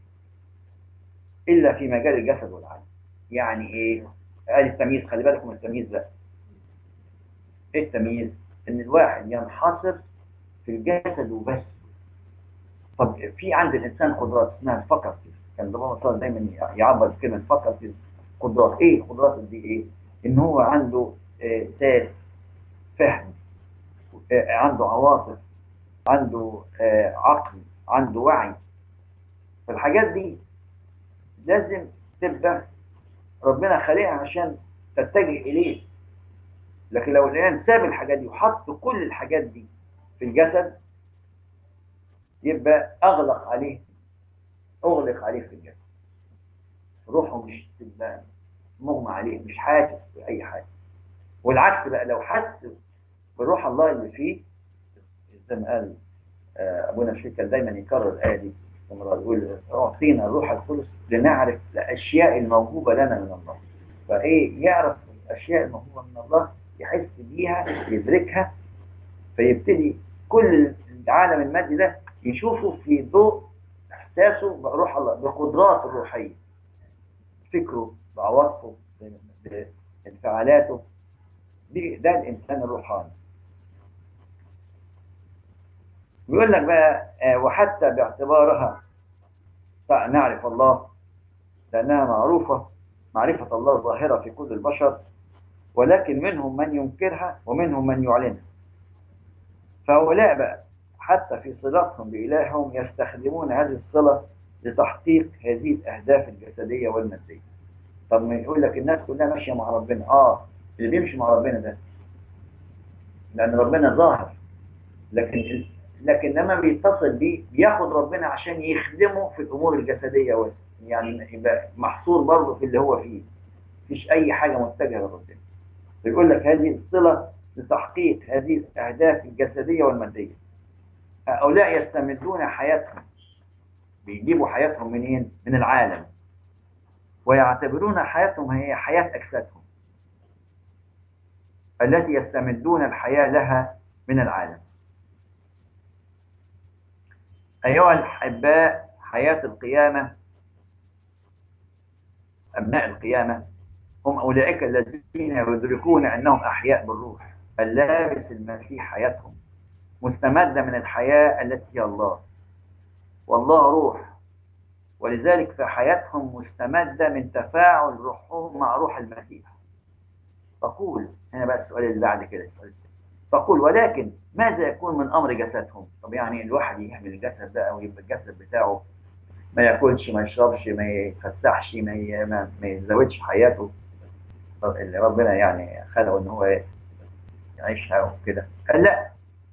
إلا في مجال الجسد والعقل يعني إيه؟ قال التمييز خلي بالكم من التمييز ده إيه التمييز؟ إن الواحد ينحصر في الجسد وبس طب في عند الانسان قدرات اسمها الفاكولتيز كان بابا صار دايما يعبر بكلمه فاكولتيز قدرات ايه القدرات دي ايه ان هو عنده آه، ذات فهم آه، عنده عواطف عنده آه، عقل عنده وعي فالحاجات دي لازم تبقى ربنا خلقها عشان تتجه اليه لكن لو الانسان ساب الحاجات دي وحط كل الحاجات دي في الجسد يبقى اغلق عليه اغلق عليه في الجسد روحه مش تبقى مغمى عليه مش حاسس باي حاجه والعكس بقى لو حس بروح الله اللي فيه زي ما قال آه، ابونا الشيخ كان دايما يكرر الايه دي لما يقول اعطينا الروح القدس لنعرف الاشياء الموهوبه لنا من الله فايه يعرف الاشياء الموهوبه من الله يحس بيها يدركها فيبتدي كل العالم المادي ده يشوفه في ضوء احساسه بروح الله بقدراته الروحيه فكره بعواطفه بانفعالاته دي- ده الانسان الروحاني بيقول لك بقى آه، وحتى باعتبارها تع- نعرف الله لأنها معروفة معرفة الله ظاهرة في كل البشر ولكن منهم من ينكرها ومنهم من يعلنها فهؤلاء بقى حتى في صلاتهم بإلههم يستخدمون هذه الصلة لتحقيق هذه الأهداف الجسدية والمادية طب ما يقول لك الناس كلها ماشية مع ربنا آه اللي بيمشي مع ربنا ده لأن ربنا ظاهر لكن لكن لما بيتصل بيه بياخد ربنا عشان يخدمه في الامور الجسديه بس يعني يبقى محصور برضه في اللي هو فيه مفيش اي حاجه متجهه لربنا بيقول لك هذه الصله لتحقيق هذه الاهداف الجسديه والماديه هؤلاء يستمدون حياتهم بيجيبوا حياتهم منين من العالم ويعتبرون حياتهم هي حياه اجسادهم التي يستمدون الحياه لها من العالم أيها الأحباء حياة القيامة أبناء القيامة هم أولئك الذين يدركون أنهم أحياء بالروح اللابس المسيح حياتهم مستمدة من الحياة التي هي الله والله روح ولذلك فحياتهم مستمدة من تفاعل روحهم مع روح المسيح تقول هنا بقى السؤال اللي بعد كده السؤال الثاني. تقول ولكن ماذا يكون من امر جسدهم؟ طب يعني الواحد يحمل الجسد ده او يبقى الجسد بتاعه ما ياكلش ما يشربش ما يتفسحش ما ي- ما, ما يزودش حياته طب اللي ربنا يعني خلقه ان هو يعيشها وكده قال لا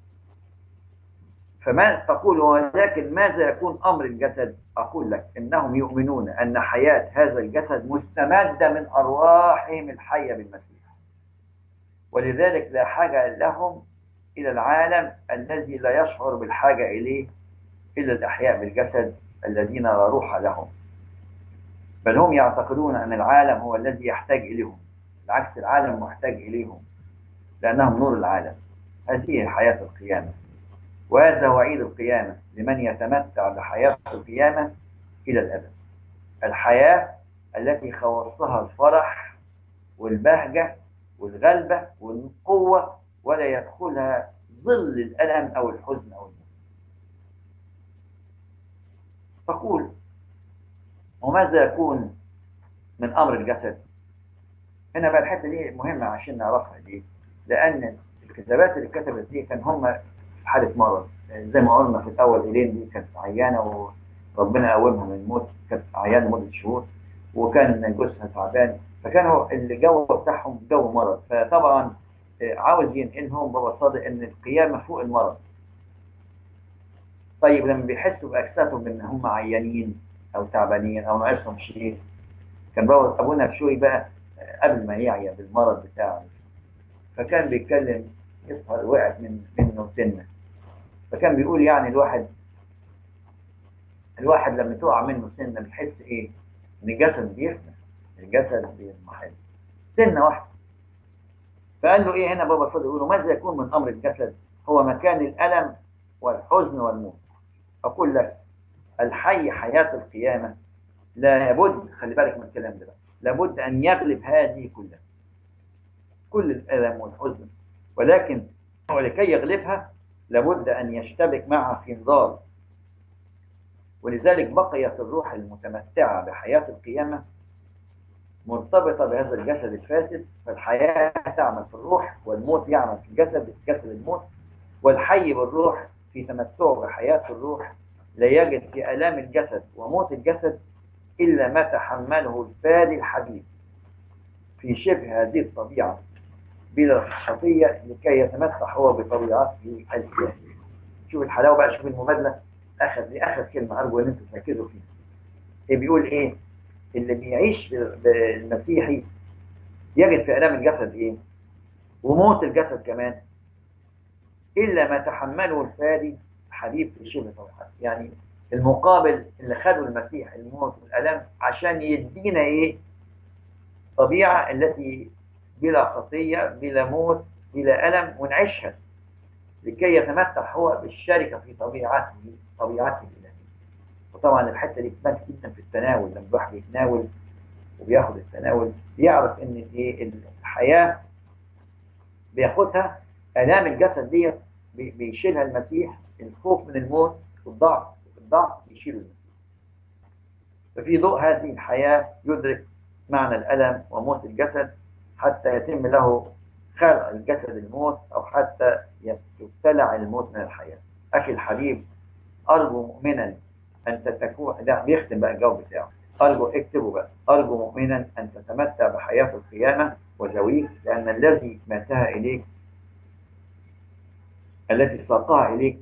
فما تقول ولكن ماذا يكون امر الجسد؟ اقول لك انهم يؤمنون ان حياه هذا الجسد مستمده من ارواحهم الحيه بالمسيح ولذلك لا حاجه لهم إلى العالم الذي لا يشعر بالحاجة إليه إلا الأحياء بالجسد الذين لا روح لهم بل هم يعتقدون أن العالم هو الذي يحتاج إليهم العكس العالم محتاج إليهم لأنهم نور العالم هذه حياة القيامة وهذا وعيد القيامة لمن يتمتع بحياة القيامة إلى الأبد الحياة التي خوصها الفرح والبهجة والغلبة والقوة ولا يدخلها ظل الألم أو الحزن أو الموت تقول وماذا يكون من أمر الجسد هنا بقى الحتة دي مهمة عشان نعرفها دي لأن الكتابات اللي كتبت دي كان هم في حالة مرض زي ما قلنا في الأول إيلين دي كانت عيانة وربنا قومها من الموت كانت عيانة مدة شهور وكان جوزها تعبان فكانوا الجو بتاعهم جو مرض فطبعا عاوز ينقلهم بابا صادق ان القيامه فوق المرض طيب لما بيحسوا باجسادهم ان هم عيانين او تعبانين او ناقصهم شيء كان بابا ابونا بشوي بقى قبل ما يعيا بالمرض بتاعه فكان بيتكلم يظهر وقعت من منه سنه فكان بيقول يعني الواحد الواحد لما تقع منه سنه بيحس ايه؟ ان الجسد بيفنى الجسد بيضمحل سنه واحده فقال له ايه هنا بابا صادق يقول له ماذا يكون من امر الجسد هو مكان الالم والحزن والموت اقول لك الحي حياه القيامه لابد خلي بالك من الكلام ده بقى لابد ان يغلب هذه كلها كل الالم والحزن ولكن ولكي يغلبها لابد ان يشتبك معها في نضال ولذلك بقيت الروح المتمتعة بحياة القيامة مرتبطة بهذا الجسد الفاسد فالحياة تعمل في الروح والموت يعمل في الجسد جسد الموت والحي بالروح في تمتعه بحياة الروح لا يجد في آلام الجسد وموت الجسد إلا ما تحمله الفادي الحبيب في شبه هذه الطبيعة بلا خطية لكي يتمتع هو بطبيعته الإلهية شوف الحلاوة بقى شوف المبادلة أخذ دي أخذ كلمة أرجو إن أنتم تركزوا فيها إيه بيقول إيه اللي بيعيش بالمسيحي يجد في آلام الجسد إيه وموت الجسد كمان إلا ما تحمله الفادي حبيب في شبه طبيعته يعني المقابل اللي خده المسيح الموت والألم عشان يدينا إيه طبيعة التي بلا خطية بلا موت بلا ألم ونعيشها لكي يتمتع هو بالشركة في طبيعته طبيعته الإلهية وطبعا الحتة دي بتبان جدا في التناول لما الواحد يتناول وبياخد التناول بيعرف ان ايه الحياة بياخدها آلام الجسد ديت بيشيلها المسيح الخوف من الموت والضعف الضعف بيشيله المسيح ففي ضوء هذه الحياة يدرك معنى الألم وموت الجسد حتى يتم له خلع الجسد الموت أو حتى يبتلع الموت من الحياة أخي الحبيب أرجو مؤمنا أن تكون ده بيختم بقى الجواب بتاعه أرجو اكتبوا بقى أرجو مؤمنا أن تتمتع بحياة القيامة وزويك لأن الذي ماتها إليك التي ساقها إليك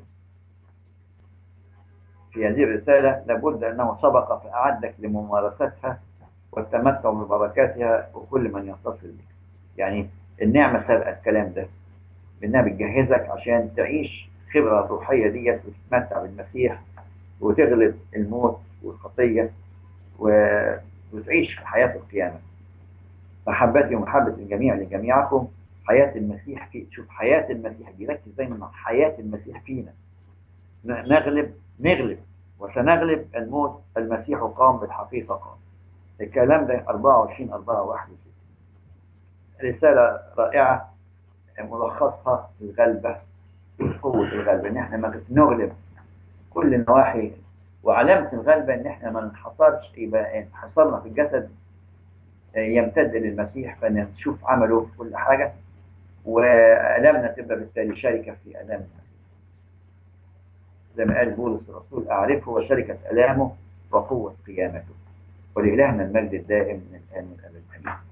في هذه الرسالة لابد أنه سبق فأعدك لممارستها والتمتع ببركاتها وكل من يتصل بك يعني النعمة سابقة الكلام ده لأنها بتجهزك عشان تعيش خبرة روحية ديت وتتمتع بالمسيح وتغلب الموت والخطية وتعيش في حياة القيامة محبتي ومحبة الجميع لجميعكم حياة المسيح في شوف حياة المسيح بيركز دايما على حياة المسيح فينا نغلب نغلب وسنغلب الموت المسيح قام بالحقيقة قام الكلام ده 24 4 61 رسالة رائعة ملخصها الغلبة قوة الغلبة ان احنا نغلب كل النواحي وعلامة الغلبة ان احنا ما ننحصرش يبقى انحصرنا في الجسد يمتد للمسيح فنشوف عمله في كل حاجة وألامنا تبقى بالتالي شركة في ألام المسيح زي ما قال بولس الرسول أعرفه وشركة ألامه وقوة قيامته ولإلهنا المجد الدائم من الآن والأبد آمين